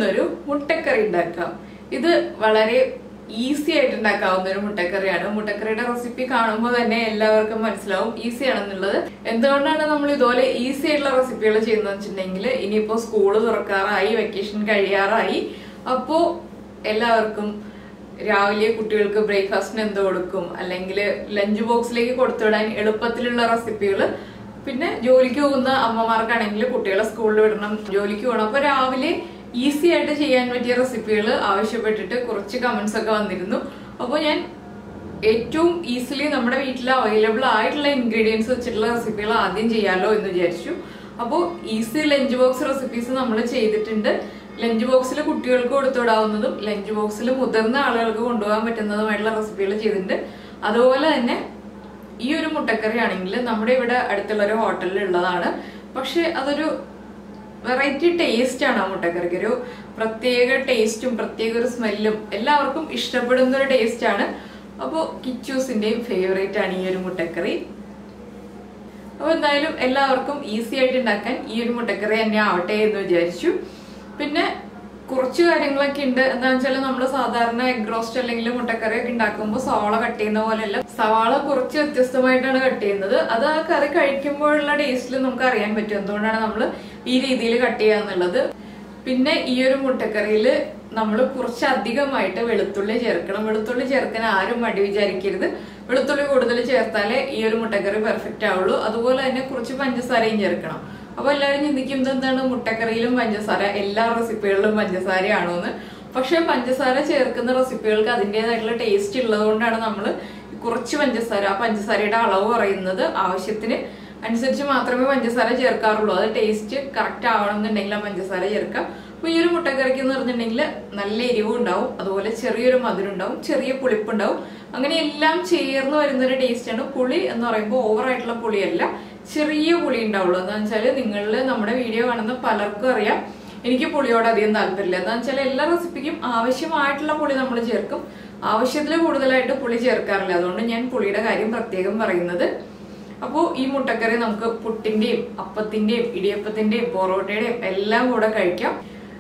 ഇന്നൊരു മുട്ടക്കറി ഉണ്ടാക്കാം ഇത് വളരെ ഈസി ആയിട്ട് ഉണ്ടാക്കാവുന്ന ഒരു മുട്ടക്കറിയാണ് മുട്ടക്കറിയുടെ റെസിപ്പി കാണുമ്പോൾ തന്നെ എല്ലാവർക്കും മനസ്സിലാവും ഈസി ആണെന്നുള്ളത് എന്തുകൊണ്ടാണ് നമ്മൾ ഇതുപോലെ ഈസി ആയിട്ടുള്ള റെസിപ്പികൾ ചെയ്യുന്നത് വെച്ചിട്ടുണ്ടെങ്കിൽ ഇനിയിപ്പോ സ്കൂള് തുറക്കാറായി വെക്കേഷൻ കഴിയാറായി അപ്പോ എല്ലാവർക്കും രാവിലെ കുട്ടികൾക്ക് ബ്രേക്ക്ഫാസ്റ്റിന് എന്ത് കൊടുക്കും അല്ലെങ്കിൽ ലഞ്ച് ബോക്സിലേക്ക് കൊടുത്തുവിടാൻ എളുപ്പത്തിലുള്ള റെസിപ്പികൾ പിന്നെ ജോലിക്ക് പോകുന്ന അമ്മമാർക്കാണെങ്കിൽ കുട്ടികളെ സ്കൂളിൽ വിടണം ജോലിക്ക് പോകണം അപ്പൊ രാവിലെ ഈസി ആയിട്ട് ചെയ്യാൻ പറ്റിയ റെസിപ്പികൾ ആവശ്യപ്പെട്ടിട്ട് കുറച്ച് കമന്റ്സ് ഒക്കെ വന്നിരുന്നു അപ്പോൾ ഞാൻ ഏറ്റവും ഈസിലി നമ്മുടെ വീട്ടിൽ അവൈലബിൾ ആയിട്ടുള്ള ഇൻഗ്രീഡിയൻസ് വെച്ചിട്ടുള്ള റെസിപ്പികൾ ആദ്യം ചെയ്യാലോ എന്ന് വിചാരിച്ചു അപ്പോൾ ഈസി ലഞ്ച് ബോക്സ് റെസിപ്പീസ് നമ്മൾ ചെയ്തിട്ടുണ്ട് ലഞ്ച് ബോക്സിൽ കുട്ടികൾക്ക് കൊടുത്തുവിടാവുന്നതും ലഞ്ച് ബോക്സിൽ മുതിർന്ന ആളുകൾക്ക് കൊണ്ടുപോകാൻ പറ്റുന്നതുമായിട്ടുള്ള റെസിപ്പികൾ ചെയ്തിട്ടുണ്ട് അതുപോലെ തന്നെ ഈ ഒരു മുട്ടക്കറി ആണെങ്കിൽ നമ്മുടെ ഇവിടെ അടുത്തുള്ള ഒരു ഹോട്ടലിൽ ഉള്ളതാണ് പക്ഷെ അതൊരു വെറൈറ്റി ടേസ്റ്റ് ആണ് ആ മുട്ടക്കറിക്ക് ഒരു പ്രത്യേക ടേസ്റ്റും പ്രത്യേക ഒരു സ്മെല്ലും എല്ലാവർക്കും ഇഷ്ടപ്പെടുന്ന ഒരു ടേസ്റ്റ് ആണ് അപ്പോൾ കിച്ചൂസിന്റെയും ഫേവറേറ്റ് ആണ് ഈ ഒരു മുട്ടക്കറി അപ്പോൾ എന്തായാലും എല്ലാവർക്കും ഈസി ആയിട്ട് ഉണ്ടാക്കാൻ ഈ ഒരു മുട്ടക്കറി തന്നെ ആവട്ടെ എന്ന് വിചാരിച്ചു പിന്നെ കുറച്ച് കാര്യങ്ങളൊക്കെ ഉണ്ട് എന്താണെന്ന് വെച്ചാൽ നമ്മൾ സാധാരണ എഗ് റോസ്റ്റ് അല്ലെങ്കിൽ മുട്ടക്കറി ഒക്കെ ഉണ്ടാക്കുമ്പോൾ സവാള കട്ട് ചെയ്യുന്ന പോലെയല്ല സവാള കുറച്ച് വ്യത്യസ്തമായിട്ടാണ് കട്ട് ചെയ്യുന്നത് അത് ആ കറി കഴിക്കുമ്പോഴുള്ള ടേസ്റ്റിൽ നമുക്ക് അറിയാൻ പറ്റും എന്തുകൊണ്ടാണ് നമ്മൾ ഈ രീതിയിൽ കട്ട് ചെയ്യാന്നുള്ളത് പിന്നെ ഈ ഒരു മുട്ടക്കറിയിൽ നമ്മൾ കുറച്ച് അധികമായിട്ട് വെളുത്തുള്ളി ചേർക്കണം വെളുത്തുള്ളി ചേർക്കാൻ ആരും മടി വിചാരിക്കരുത് വെളുത്തുള്ളി കൂടുതൽ ചേർത്താലേ ഈ ഒരു മുട്ടക്കറി പെർഫെക്റ്റ് ആവുള്ളൂ അതുപോലെ തന്നെ കുറച്ച് പഞ്ചസാരയും ചേർക്കണം അപ്പൊ എല്ലാവരും ചിന്തിക്കും എന്താണ് മുട്ടക്കറിയിലും പഞ്ചസാര എല്ലാ റെസിപ്പികളിലും പഞ്ചസാരയാണോ എന്ന് പക്ഷെ പഞ്ചസാര ചേർക്കുന്ന റെസിപ്പികൾക്ക് അതിൻ്റെതായിട്ടുള്ള ടേസ്റ്റ് ഉള്ളതുകൊണ്ടാണ് നമ്മൾ കുറച്ച് പഞ്ചസാര ആ പഞ്ചസാരയുടെ അളവ് പറയുന്നത് ആവശ്യത്തിന് അനുസരിച്ച് മാത്രമേ പഞ്ചസാര ചേർക്കാറുള്ളൂ അത് ടേസ്റ്റ് കറക്റ്റ് ആവണമെന്നുണ്ടെങ്കിൽ ആ പഞ്ചസാര ചേർക്കാം അപ്പൊ ഈ ഒരു മുട്ടക്കറിക്ക് എന്ന് പറഞ്ഞിട്ടുണ്ടെങ്കിൽ നല്ല എരിവും ഉണ്ടാവും അതുപോലെ ചെറിയൊരു മധുരം ഉണ്ടാവും ചെറിയ പുളിപ്പുണ്ടാവും അങ്ങനെ എല്ലാം ചേർന്ന് വരുന്ന ഒരു ടേസ്റ്റ് ആണ് പുളി എന്ന് പറയുമ്പോൾ ഓവർ ആയിട്ടുള്ള പുളിയല്ല ചെറിയ പുളി ഉണ്ടാവുള്ളൂ എന്താന്ന് വെച്ചാൽ നിങ്ങളിൽ നമ്മുടെ വീഡിയോ കാണുന്ന പലർക്കും അറിയാം എനിക്ക് പുളിയോട് അധികം താല്പര്യമില്ല എന്താന്ന് വെച്ചാൽ എല്ലാ റെസിപ്പിക്കും ആവശ്യമായിട്ടുള്ള പുളി നമ്മൾ ചേർക്കും ആവശ്യത്തിൽ കൂടുതലായിട്ട് പുളി ചേർക്കാറില്ല അതുകൊണ്ട് ഞാൻ പുളിയുടെ കാര്യം പ്രത്യേകം പറയുന്നത് അപ്പോൾ ഈ മുട്ടക്കറി നമുക്ക് പുട്ടിന്റെയും അപ്പത്തിന്റെയും ഇടിയപ്പത്തിന്റെയും പൊറോട്ടയുടെയും എല്ലാം കൂടെ കഴിക്കാം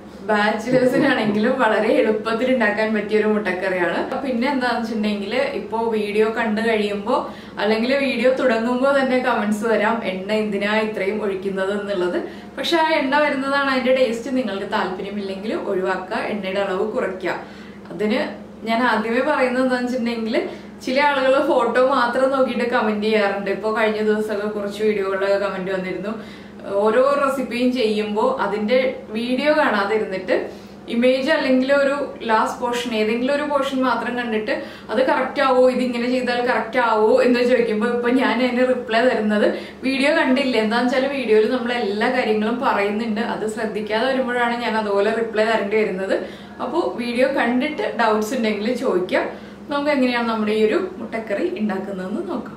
ബാച്ചിലേഴ്സിനാണെങ്കിലും വളരെ എളുപ്പത്തിൽ ഉണ്ടാക്കാൻ പറ്റിയ ഒരു മുട്ടക്കറിയാണ് പിന്നെ എന്താണെന്ന് വെച്ചിട്ടുണ്ടെങ്കിൽ ഇപ്പോ വീഡിയോ കണ്ടു കഴിയുമ്പോൾ അല്ലെങ്കിൽ വീഡിയോ തുടങ്ങുമ്പോൾ തന്നെ കമന്റ്സ് വരാം എണ്ണ എന്തിനാ ഇത്രയും ഒഴിക്കുന്നത് എന്നുള്ളത് പക്ഷെ ആ എണ്ണ വരുന്നതാണ് അതിന്റെ ടേസ്റ്റ് നിങ്ങൾക്ക് താല്പര്യമില്ലെങ്കിൽ ഒഴിവാക്കുക എണ്ണയുടെ അളവ് കുറയ്ക്കുക അതിന് ഞാൻ ആദ്യമേ പറയുന്നത് എന്താണെന്ന് വെച്ചിട്ടുണ്ടെങ്കിൽ ചില ആളുകൾ ഫോട്ടോ മാത്രം നോക്കിയിട്ട് കമന്റ് ചെയ്യാറുണ്ട് ഇപ്പോൾ കഴിഞ്ഞ ദിവസമൊക്കെ കുറച്ച് വീഡിയോകളിലൊക്കെ കമന്റ് വന്നിരുന്നു ഓരോ റെസിപ്പിയും ചെയ്യുമ്പോൾ അതിന്റെ വീഡിയോ കാണാതെ ഇരുന്നിട്ട് ഇമേജ് അല്ലെങ്കിൽ ഒരു ലാസ്റ്റ് പോർഷൻ ഏതെങ്കിലും ഒരു പോർഷൻ മാത്രം കണ്ടിട്ട് അത് കറക്റ്റ് ആവോ ഇത് ഇങ്ങനെ ചെയ്താൽ കറക്റ്റ് ആവോ എന്ന് ചോദിക്കുമ്പോൾ ഇപ്പൊ ഞാൻ അതിന് റിപ്ലൈ തരുന്നത് വീഡിയോ കണ്ടില്ല എന്താന്ന് വെച്ചാൽ വീഡിയോയിൽ നമ്മൾ എല്ലാ കാര്യങ്ങളും പറയുന്നുണ്ട് അത് ശ്രദ്ധിക്കാതെ വരുമ്പോഴാണ് ഞാൻ അതുപോലെ റിപ്ലൈ തരേണ്ടി വരുന്നത് അപ്പോൾ വീഡിയോ കണ്ടിട്ട് ഡൗട്ട്സ് ഉണ്ടെങ്കിൽ ചോദിക്കാം നമുക്ക് എങ്ങനെയാണ് നമ്മുടെ ഈ ഒരു മുട്ടക്കറി ഉണ്ടാക്കുന്നതെന്ന് നോക്കാം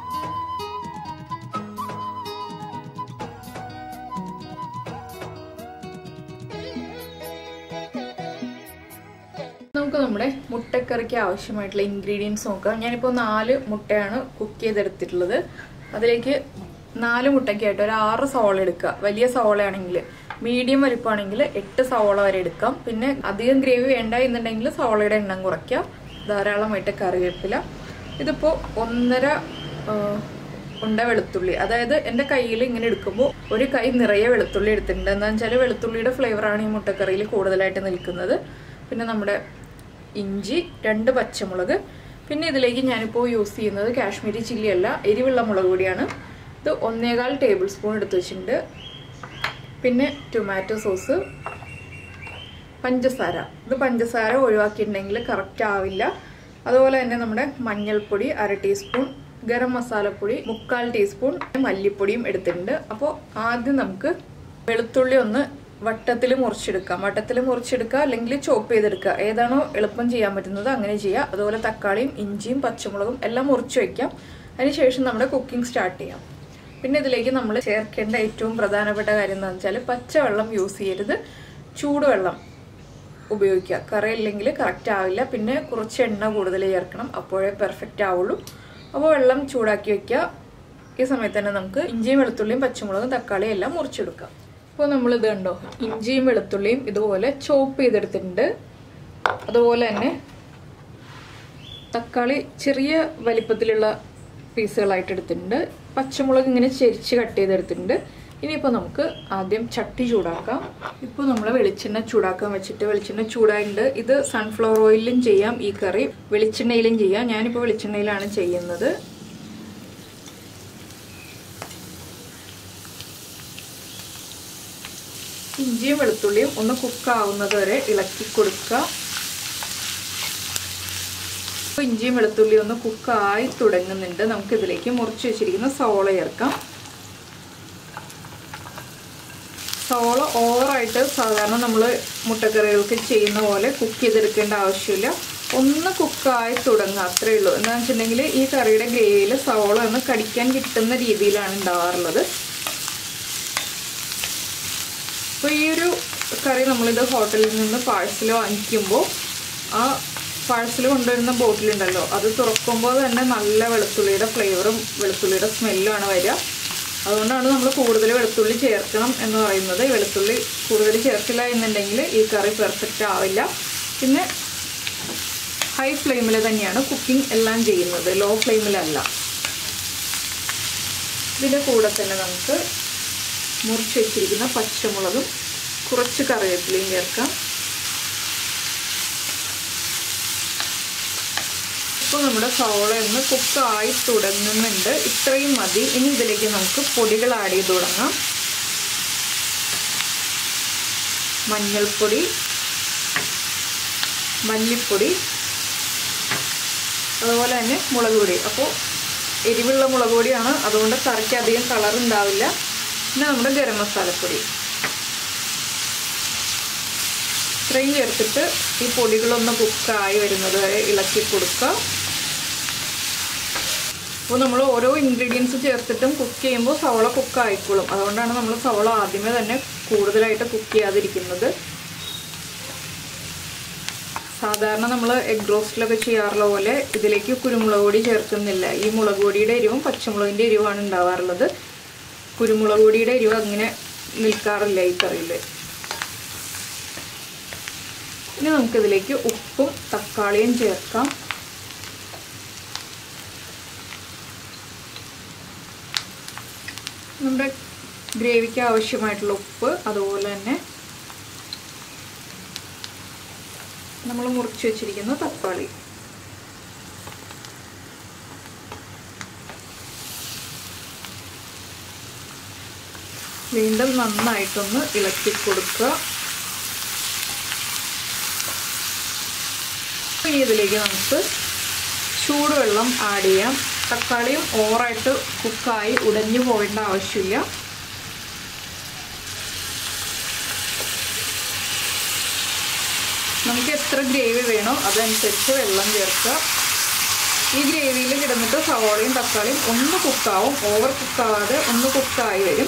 നമുക്ക് നമ്മുടെ മുട്ടക്കറിക്ക് ആവശ്യമായിട്ടുള്ള ഇൻഗ്രീഡിയൻസ് നോക്കാം ഞാനിപ്പോൾ നാല് മുട്ടയാണ് കുക്ക് ചെയ്തെടുത്തിട്ടുള്ളത് അതിലേക്ക് നാല് മുട്ടയ്ക്കായിട്ട് ഒരു ആറ് സവോള എടുക്കുക വലിയ സവോളയാണെങ്കിൽ മീഡിയം വലിപ്പമാണെങ്കിൽ എട്ട് സവോള വരെ എടുക്കാം പിന്നെ അധികം ഗ്രേവി വേണ്ട എന്നുണ്ടെങ്കിൽ സവോളയുടെ എണ്ണം കുറയ്ക്കാം ധാരാളമായിട്ട് കറിവേപ്പില ഇതിപ്പോൾ ഒന്നര ആ, ഉണ്ട വെളുത്തുള്ളി അതായത് എൻ്റെ കയ്യിൽ ഇങ്ങനെ എടുക്കുമ്പോൾ ഒരു കൈ നിറയെ വെളുത്തുള്ളി എടുത്തിട്ടുണ്ട് എന്താണെന്ന് വെച്ചാൽ വെളുത്തുള്ളിയുടെ ഫ്ലേവറാണ് ഈ മുട്ടക്കറിയിൽ കൂടുതലായിട്ട് നിൽക്കുന്നത് പിന്നെ നമ്മുടെ ഇഞ്ചി രണ്ട് പച്ചമുളക് പിന്നെ ഇതിലേക്ക് ഞാനിപ്പോൾ യൂസ് ചെയ്യുന്നത് കാശ്മീരി ചില്ലി അല്ല എരിവുള്ള മുളക് പൊടിയാണ് ഇത് ഒന്നേകാൽ ടേബിൾ സ്പൂൺ എടുത്ത് വെച്ചിട്ടുണ്ട് പിന്നെ ടൊമാറ്റോ സോസ് പഞ്ചസാര ഇത് പഞ്ചസാര ഒഴിവാക്കിയിട്ടുണ്ടെങ്കിൽ കറക്റ്റ് ആവില്ല അതുപോലെ തന്നെ നമ്മുടെ മഞ്ഞൾപ്പൊടി അര ടീസ്പൂൺ ഗരം മസാലപ്പൊടി മുക്കാൽ ടീസ്പൂൺ മല്ലിപ്പൊടിയും എടുത്തിട്ടുണ്ട് അപ്പോൾ ആദ്യം നമുക്ക് വെളുത്തുള്ളി ഒന്ന് വട്ടത്തിൽ മുറിച്ചെടുക്കാം വട്ടത്തിൽ മുറിച്ചെടുക്കുക അല്ലെങ്കിൽ ചോപ്പ് ചെയ്തെടുക്കുക ഏതാണോ എളുപ്പം ചെയ്യാൻ പറ്റുന്നത് അങ്ങനെ ചെയ്യുക അതുപോലെ തക്കാളിയും ഇഞ്ചിയും പച്ചമുളകും എല്ലാം മുറിച്ച് വയ്ക്കാം അതിനുശേഷം നമ്മുടെ കുക്കിംഗ് സ്റ്റാർട്ട് ചെയ്യാം പിന്നെ ഇതിലേക്ക് നമ്മൾ ചേർക്കേണ്ട ഏറ്റവും പ്രധാനപ്പെട്ട കാര്യം എന്താണെന്ന് വെച്ചാൽ പച്ചവെള്ളം യൂസ് ചെയ്യരുത് ചൂടുവെള്ളം ഉപയോഗിക്കുക കറി ഇല്ലെങ്കിൽ കറക്റ്റ് ആവില്ല പിന്നെ കുറച്ച് എണ്ണ കൂടുതൽ ചേർക്കണം അപ്പോഴേ പെർഫെക്റ്റ് ആവുള്ളൂ അപ്പോൾ വെള്ളം ചൂടാക്കി വെക്കുക ഈ സമയത്ത് തന്നെ നമുക്ക് ഇഞ്ചിയും വെളുത്തുള്ളിയും പച്ചമുളകും തക്കാളിയും എല്ലാം മുറിച്ചെടുക്കാം ഇപ്പോൾ നമ്മൾ ഇത് കണ്ടോ ഇഞ്ചിയും വെളുത്തുള്ളിയും ഇതുപോലെ ചോപ്പ് ചെയ്തെടുത്തിട്ടുണ്ട് അതുപോലെ തന്നെ തക്കാളി ചെറിയ വലിപ്പത്തിലുള്ള പീസുകളായിട്ട് എടുത്തിട്ടുണ്ട് പച്ചമുളക് ഇങ്ങനെ ചെരിച്ച് കട്ട് ചെയ്തെടുത്തിട്ടുണ്ട് ഇനിയിപ്പോൾ നമുക്ക് ആദ്യം ചട്ടി ചൂടാക്കാം ഇപ്പോൾ നമ്മൾ വെളിച്ചെണ്ണ ചൂടാക്കാൻ വെച്ചിട്ട് വെളിച്ചെണ്ണ ചൂടായിട്ടുണ്ട് ഇത് സൺഫ്ലവർ ഓയിലും ചെയ്യാം ഈ കറി വെളിച്ചെണ്ണയിലും ചെയ്യാം ഞാനിപ്പോൾ വെളിച്ചെണ്ണയിലാണ് ചെയ്യുന്നത് ഇഞ്ചിയും വെളുത്തുള്ളിയും ഒന്ന് കുക്കാവുന്നത് വരെ ഇളക്കി കൊടുക്കുക ഇപ്പോൾ ഇഞ്ചിയും വെളുത്തുള്ളിയും ഒന്ന് കുക്കായി തുടങ്ങുന്നുണ്ട് നമുക്ക് ഇതിലേക്ക് മുറിച്ച് വെച്ചിരിക്കുന്ന സോള ചേർക്കാം സോള ഓവറായിട്ട് സാധാരണ നമ്മൾ മുട്ടക്കറികൾക്ക് ചെയ്യുന്ന പോലെ കുക്ക് ചെയ്തെടുക്കേണ്ട ആവശ്യമില്ല ഒന്ന് കുക്കായി തുടങ്ങുക അത്രയേ ഉള്ളൂ എന്താണെന്ന് വെച്ചിട്ടുണ്ടെങ്കിൽ ഈ കറിയുടെ ഗ്രേവിയിൽ സവോള ഒന്ന് കടിക്കാൻ കിട്ടുന്ന രീതിയിലാണ് ഉണ്ടാവാറുള്ളത് അപ്പോൾ ഈ ഒരു കറി നമ്മളിത് ഹോട്ടലിൽ നിന്ന് പാഴ്സൽ വാങ്ങിക്കുമ്പോൾ ആ പാഴ്സൽ കൊണ്ടുവരുന്ന ബോട്ടിലുണ്ടല്ലോ അത് തുറക്കുമ്പോൾ തന്നെ നല്ല വെളുത്തുള്ളിയുടെ ഫ്ലേവറും വെളുത്തുള്ളിയുടെ സ്മെല്ലുമാണ് വരിക അതുകൊണ്ടാണ് നമ്മൾ കൂടുതൽ വെളുത്തുള്ളി ചേർക്കണം എന്ന് പറയുന്നത് വെളുത്തുള്ളി കൂടുതൽ ചേർക്കില്ല എന്നുണ്ടെങ്കിൽ ഈ കറി പെർഫെക്റ്റ് ആവില്ല പിന്നെ ഹൈ ഫ്ലെയിമിൽ തന്നെയാണ് കുക്കിംഗ് എല്ലാം ചെയ്യുന്നത് ലോ ഫ്ലെയിമിലല്ല ഇതിൻ്റെ കൂടെ തന്നെ നമുക്ക് മുറിച്ച് വെച്ചിരിക്കുന്ന പച്ചമുളകും കുറച്ച് കറിവേപ്പിലയും ചേർക്കാം ഇപ്പോൾ നമ്മുടെ സവോള ഒന്ന് കുക്കായി തുടങ്ങുന്നുണ്ട് ഇത്രയും മതി ഇനി ഇതിലേക്ക് നമുക്ക് പൊടികൾ ആഡ് ചെയ്ത് തുടങ്ങാം മഞ്ഞൾപ്പൊടി മല്ലിപ്പൊടി അതുപോലെ തന്നെ മുളക് പൊടി അപ്പോൾ എരിവുള്ള മുളക് പൊടിയാണ് അതുകൊണ്ട് കറിക്ക് അധികം കളർ ഉണ്ടാവില്ല പിന്നെ നമ്മുടെ ഗരം മസാലപ്പൊടി ഇത്രയും ചേർത്തിട്ട് ഈ പൊടികളൊന്ന് കുക്കായി വരുന്നത് വരെ ഇളക്കി കൊടുക്കുക അപ്പോൾ നമ്മൾ ഓരോ ഇൻഗ്രീഡിയൻസ് ചേർത്തിട്ടും കുക്ക് ചെയ്യുമ്പോൾ സവള കുക്ക് ആയിക്കോളും അതുകൊണ്ടാണ് നമ്മൾ സവള ആദ്യമേ തന്നെ കൂടുതലായിട്ട് കുക്ക് ചെയ്യാതിരിക്കുന്നത് സാധാരണ നമ്മൾ എഗ് റോസ്റ്റിലൊക്കെ ചെയ്യാറുള്ള പോലെ ഇതിലേക്ക് കുരുമുളക് പൊടി ചേർക്കുന്നില്ല ഈ മുളക് പൊടിയുടെ എരിവും പച്ചമുളകിൻ്റെ എരിവാണ് ഉണ്ടാവാറുള്ളത് കുരുമുളക് പൊടിയുടെ എരിവ് അങ്ങനെ നിൽക്കാറില്ല ഈ കറിയിൽ ഇനി നമുക്കിതിലേക്ക് ഉപ്പും തക്കാളിയും ചേർക്കാം നമ്മുടെ ഗ്രേവിക്ക് ആവശ്യമായിട്ടുള്ള ഉപ്പ് അതുപോലെ തന്നെ നമ്മൾ മുറിച്ച് വെച്ചിരിക്കുന്ന തക്കാളി വീണ്ടും നന്നായിട്ടൊന്ന് ഇളക്കി കൊടുക്കുക ഇനി ഇതിലേക്ക് നമുക്ക് ചൂടുവെള്ളം ആഡ് ചെയ്യാം തക്കാളിയും ഓവറായിട്ട് കുക്കായി ഉടഞ്ഞു പോകേണ്ട ആവശ്യമില്ല നമുക്ക് എത്ര ഗ്രേവി വേണോ അതനുസരിച്ച് വെള്ളം ചേർക്കുക ഈ ഗ്രേവിയിൽ കിടന്നിട്ട് സവോളയും തക്കാളിയും ഒന്ന് കുക്കാവും ഓവർ കുക്കാവാതെ ഒന്ന് കുക്കായി വരും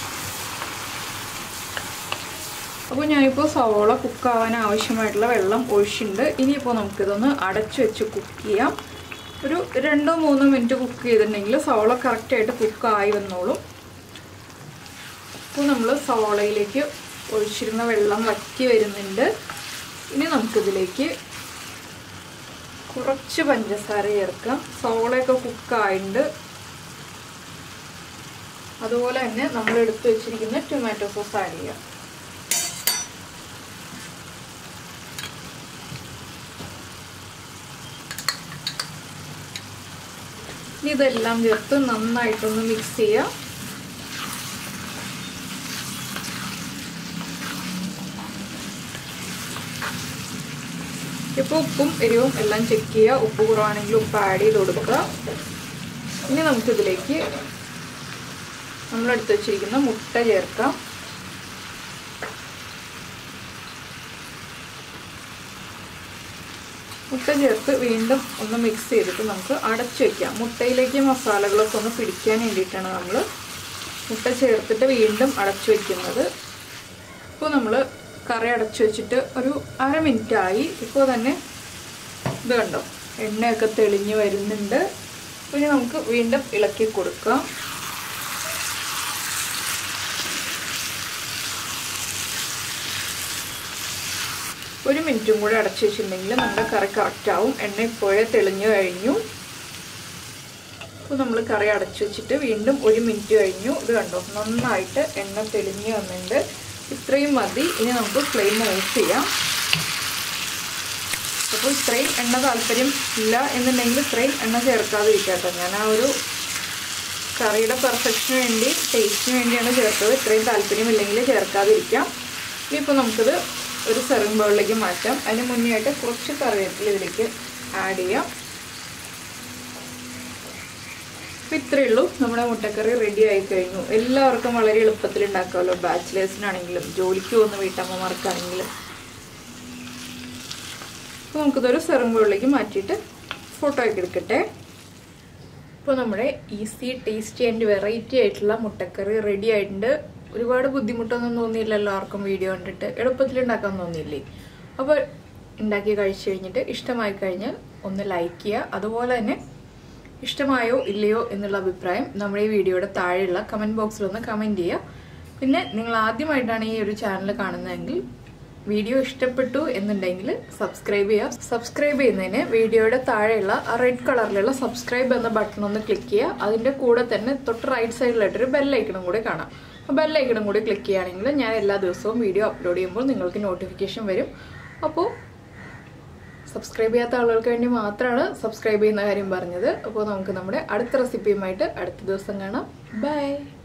അപ്പോൾ ഞാനിപ്പോൾ സവോള കുക്കാവാൻ ആവശ്യമായിട്ടുള്ള വെള്ളം ഒഴിച്ചിട്ടുണ്ട് ഇനിയിപ്പോൾ നമുക്കിതൊന്ന് അടച്ചു വെച്ച് കുക്ക് ചെയ്യാം ഒരു രണ്ടോ മൂന്നോ മിനിറ്റ് കുക്ക് ചെയ്തിട്ടുണ്ടെങ്കിൽ സവോള കറക്റ്റായിട്ട് കുക്കായി വന്നോളും അപ്പോൾ നമ്മൾ സവോളയിലേക്ക് ഒഴിച്ചിരുന്ന വെള്ളം വറ്റി വരുന്നുണ്ട് ഇനി നമുക്കിതിലേക്ക് കുറച്ച് പഞ്ചസാര ചേർക്കാം സവോളയൊക്കെ കുക്കായിട്ടുണ്ട് അതുപോലെ തന്നെ നമ്മൾ എടുത്തു വെച്ചിരിക്കുന്ന ടൊമാറ്റോ സോസ് ആഡ് ചെയ്യാം ഇനി ഇതെല്ലാം ചേർത്ത് നന്നായിട്ടൊന്ന് മിക്സ് ചെയ്യുക ഇപ്പോൾ ഉപ്പും എരിവും എല്ലാം ചെക്ക് ചെയ്യുക ഉപ്പ് കുറവാണെങ്കിൽ ഉപ്പ് ആഡ് ചെയ്ത് കൊടുക്കുക ഇനി നമുക്കിതിലേക്ക് നമ്മളെടുത്ത് വെച്ചിരിക്കുന്ന മുട്ട ചേർക്കാം മുട്ട ചേർത്ത് വീണ്ടും ഒന്ന് മിക്സ് ചെയ്തിട്ട് നമുക്ക് അടച്ചു വയ്ക്കാം മുട്ടയിലേക്ക് മസാലകളൊക്കെ ഒന്ന് പിടിക്കാൻ വേണ്ടിയിട്ടാണ് നമ്മൾ മുട്ട ചേർത്തിട്ട് വീണ്ടും അടച്ചു വയ്ക്കുന്നത് ഇപ്പോൾ നമ്മൾ കറി അടച്ചു വെച്ചിട്ട് ഒരു അര മിനിറ്റായി ഇപ്പോൾ തന്നെ ഇത് കണ്ടോ എണ്ണയൊക്കെ തെളിഞ്ഞ് വരുന്നുണ്ട് ഇനി നമുക്ക് വീണ്ടും ഇളക്കി കൊടുക്കാം ഒരു മിനിറ്റും കൂടെ അടച്ചു വെച്ചിട്ടുണ്ടെങ്കിൽ നമ്മുടെ കറി കറക്റ്റ് ആവും എണ്ണ ഇപ്പോഴേ തെളിഞ്ഞു കഴിഞ്ഞു അപ്പോൾ നമ്മൾ കറി അടച്ചു വെച്ചിട്ട് വീണ്ടും ഒരു മിനിറ്റ് കഴിഞ്ഞു ഇത് കണ്ടോ നന്നായിട്ട് എണ്ണ തെളിഞ്ഞു വന്നിട്ടുണ്ട് ഇത്രയും മതി ഇനി നമുക്ക് ഫ്ലെയിം ഓഫ് ചെയ്യാം അപ്പോൾ ഇത്രയും എണ്ണ താല്പര്യം ഇല്ല എന്നുണ്ടെങ്കിൽ ഇത്രയും എണ്ണ ചേർക്കാതിരിക്കാട്ടോ ഞാൻ ആ ഒരു കറിയുടെ പെർഫെക്ഷന് വേണ്ടി ടേസ്റ്റിന് വേണ്ടിയാണ് ചേർത്തത് ഇത്രയും താല്പര്യമില്ലെങ്കിൽ ചേർക്കാതിരിക്കാം ഇനിയിപ്പോൾ നമുക്കിത് ഒരു സെർവിങ് ബൗളിലേക്ക് മാറ്റാം അതിന് മുന്നേ ആയിട്ട് കുറച്ച് കറിവേപ്പില ഇതിലേക്ക് ആഡ് ചെയ്യാം അപ്പോൾ ഇത്രയേ ഉള്ളൂ നമ്മുടെ മുട്ടക്കറി റെഡി ആയി കഴിഞ്ഞു എല്ലാവർക്കും വളരെ എളുപ്പത്തിൽ ഉണ്ടാക്കാമല്ലോ ബാച്ചിലേഴ്സിനാണെങ്കിലും ജോലിക്ക് പോകുന്ന വീട്ടമ്മമാർക്കാണെങ്കിലും അപ്പോൾ നമുക്കിതൊരു സെർവിങ് ബൗളിലേക്ക് മാറ്റിയിട്ട് ഫോട്ടോ ഒക്കെ എടുക്കട്ടെ ഇപ്പോൾ നമ്മുടെ ഈസി ടേസ്റ്റി ആൻഡ് വെറൈറ്റി ആയിട്ടുള്ള മുട്ടക്കറി റെഡി ആയിട്ടുണ്ട് ഒരുപാട് ബുദ്ധിമുട്ടൊന്നും തോന്നിയില്ലല്ലോ ആർക്കും വീഡിയോ കണ്ടിട്ട് എളുപ്പത്തിൽ ഉണ്ടാക്കാൻ തോന്നിയില്ലേ അപ്പോൾ ഉണ്ടാക്കി കഴിച്ചു കഴിഞ്ഞിട്ട് ഇഷ്ടമായി കഴിഞ്ഞാൽ ഒന്ന് ലൈക്ക് ചെയ്യുക അതുപോലെ തന്നെ ഇഷ്ടമായോ ഇല്ലയോ എന്നുള്ള അഭിപ്രായം നമ്മുടെ ഈ വീഡിയോയുടെ താഴെയുള്ള കമൻറ്റ് ബോക്സിൽ ഒന്ന് കമൻറ്റ് ചെയ്യുക പിന്നെ നിങ്ങൾ ആദ്യമായിട്ടാണ് ഈ ഒരു ചാനൽ കാണുന്നതെങ്കിൽ വീഡിയോ ഇഷ്ടപ്പെട്ടു എന്നുണ്ടെങ്കിൽ സബ്സ്ക്രൈബ് ചെയ്യുക സബ്സ്ക്രൈബ് ചെയ്യുന്നതിന് വീഡിയോയുടെ താഴെയുള്ള ആ റെഡ് കളറിലുള്ള സബ്സ്ക്രൈബ് എന്ന ബട്ടൺ ഒന്ന് ക്ലിക്ക് ചെയ്യുക അതിൻ്റെ കൂടെ തന്നെ തൊട്ട് റൈറ്റ് സൈഡിലായിട്ടൊരു ബെല്ലൈക്കണും കൂടി കാണാം അപ്പോൾ ബെല്ലൈക്കണും കൂടി ക്ലിക്ക് ചെയ്യുകയാണെങ്കിൽ ഞാൻ എല്ലാ ദിവസവും വീഡിയോ അപ്ലോഡ് ചെയ്യുമ്പോൾ നിങ്ങൾക്ക് നോട്ടിഫിക്കേഷൻ വരും അപ്പോൾ സബ്സ്ക്രൈബ് ചെയ്യാത്ത ആളുകൾക്ക് വേണ്ടി മാത്രമാണ് സബ്സ്ക്രൈബ് ചെയ്യുന്ന കാര്യം പറഞ്ഞത് അപ്പോൾ നമുക്ക് നമ്മുടെ അടുത്ത റെസിപ്പിയുമായിട്ട് അടുത്ത ദിവസം കാണാം ബൈ